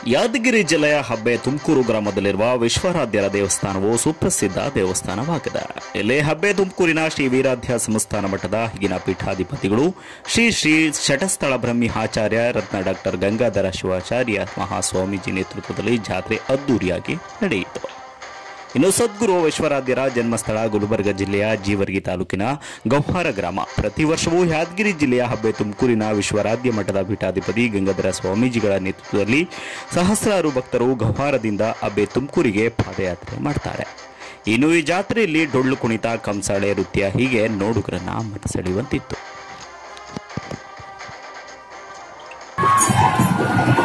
ಯಾದಗಿರಿ ಜಿಲ್ಲೆಯ ಹಬ್ಬೆ ತುಮಕೂರು ಗ್ರಾಮದಲ್ಲಿರುವ ವಿಶ್ವರಾಧ್ಯರ ದೇವಸ್ಥಾನವು ಸುಪ್ರಸಿದ್ಧ ದೇವಸ್ಥಾನವಾಗಿದೆ ಇಲ್ಲಿ ಹಬ್ಬೆ ತುಮಕೂರಿನ ಶ್ರೀ ವೀರಾಧ್ಯ ಸಂಸ್ಥಾನ ಮಠದ ಈಗಿನ ಪೀಠಾಧಿಪತಿಗಳು ಶ್ರೀ ಶ್ರೀ ಶಟಸ್ಥಳ ಬ್ರಹ್ಮಿ ಆಚಾರ್ಯ ರತ್ನ ಡಾಕ್ಟರ್ ಗಂಗಾಧರ ಶಿವಾಚಾರ್ಯ ಮಹಾಸ್ವಾಮೀಜಿ ನೇತೃತ್ವದಲ್ಲಿ ಜಾತ್ರೆ ಅದ್ದೂರಿಯಾಗಿ ನಡೆಯಿತು ಇನ್ನು ಸದ್ಗುರು ವಿಶ್ವರಾಧ್ಯರ ಜನ್ಮಸ್ಥಳ ಗುಲ್ಬರ್ಗ ಜಿಲ್ಲೆಯ ಜೀವರ್ಗಿ ತಾಲೂಕಿನ ಗೌಹಾರ ಗ್ರಾಮ ಪ್ರತಿ ವರ್ಷವೂ ಯಾದಗಿರಿ ಜಿಲ್ಲೆಯ ಹಬ್ಬೆ ತುಮಕೂರಿನ ವಿಶ್ವರಾಧ್ಯ ಮಠದ ಪೀಠಾಧಿಪತಿ ಗಂಗಾಧರ ಸ್ವಾಮೀಜಿಗಳ ನೇತೃತ್ವದಲ್ಲಿ ಸಹಸ್ರಾರು ಭಕ್ತರು ಗೌಹಾರದಿಂದ ಹಬ್ಬೆ ತುಮಕೂರಿಗೆ ಪಾದಯಾತ್ರೆ ಮಾಡ್ತಾರೆ ಇನ್ನು ಈ ಜಾತ್ರೆಯಲ್ಲಿ ಡೊಳ್ಳು ಕುಣಿತ ಕಂಸಾಳೆ ನೃತ್ಯ ಹೀಗೆ ನೋಡುಗರನ್ನ ಮನಸೆಳೆಯುವಂತಿತ್ತು